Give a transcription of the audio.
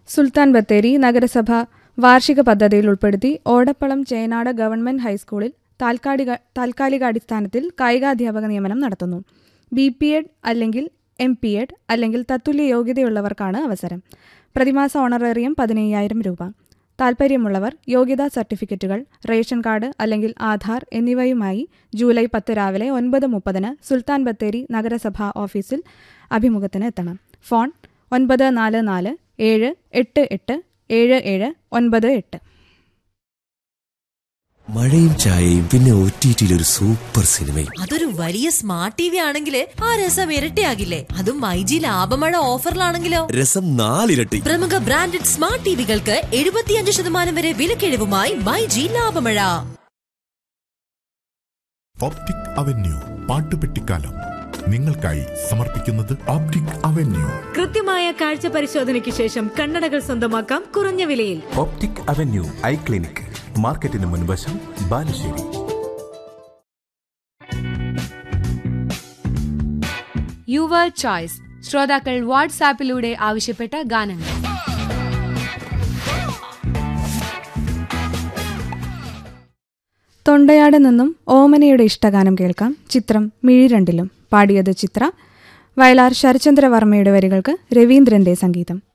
സുൽത്താൻ ബത്തേരി നഗരസഭ വാർഷിക പദ്ധതിയിൽ ഉൾപ്പെടുത്തി ഓടപ്പളം ചേനാട് ഗവൺമെന്റ് ഹൈസ്കൂളിൽ താൽക്കാലിക താൽക്കാലികാടിസ്ഥാനത്തിൽ കായികാധ്യാപക നിയമനം നടത്തുന്നു ബി പി എഡ് അല്ലെങ്കിൽ എം പി എഡ് അല്ലെങ്കിൽ തത്തുല്യ യോഗ്യതയുള്ളവർക്കാണ് അവസരം പ്രതിമാസ ഓണറേറിയം പതിനയ്യായിരം രൂപ താൽപ്പര്യമുള്ളവർ യോഗ്യതാ സർട്ടിഫിക്കറ്റുകൾ റേഷൻ കാർഡ് അല്ലെങ്കിൽ ആധാർ എന്നിവയുമായി ജൂലൈ പത്ത് രാവിലെ ഒൻപത് മുപ്പതിന് സുൽത്താൻ ബത്തേരി നഗരസഭ ഓഫീസിൽ അഭിമുഖത്തിന് എത്തണം ഫോൺ ഒൻപത് നാല് നാല് ഏഴ് എട്ട് എട്ട് ഏഴ് ഏഴ് ഒൻപത് എട്ട് മഴയും ചായയും പിന്നെ ഒ ടി ടിയിൽ ഒരു സൂപ്പർ സിനിമയും അതൊരു വലിയ സ്മാർട്ട് ടി വി ആണെങ്കിൽ ആ രസം ഇരട്ടിയാകില്ലേ അതും മൈജി ലാഭമഴ ഓഫറിലാണെങ്കിലോ രസം നാലിരട്ടി പ്രമുഖ ബ്രാൻഡഡ് സ്മാർട്ട് ടിവികൾക്ക് എഴുപത്തിയഞ്ച് ശതമാനം വരെ വിലക്കിഴിവുമായി മൈജി ലാഭമഴ ഓപ്റ്റിക് അവന്യൂ പാട്ടുപെട്ടിക്കാലം നിങ്ങൾക്കായി സമർപ്പിക്കുന്നത് ഓപ്റ്റിക് അവന്യൂ കൃത്യമായ കാഴ്ച പരിശോധനയ്ക്ക് ശേഷം കണ്ണടകൾ സ്വന്തമാക്കാം കുറഞ്ഞ വിലയിൽ ഓപ്റ്റിക് അവന്യൂ ഐ ക്ലിനിക് മാർക്കറ്റിന് മുൻവശം ബാലുശ്ശേരി യുവർ ചോയ്സ് ശ്രോതാക്കൾ വാട്സാപ്പിലൂടെ ആവശ്യപ്പെട്ട ഗാനങ്ങൾ തൊണ്ടയാട് നിന്നും ഓമനയുടെ ഇഷ്ടഗാനം കേൾക്കാം ചിത്രം മിഴിരണ്ടിലും പാടിയത് ചിത്ര വയലാർ ശരചന്ദ്രവർമ്മയുടെ വരികൾക്ക് രവീന്ദ്രന്റെ സംഗീതം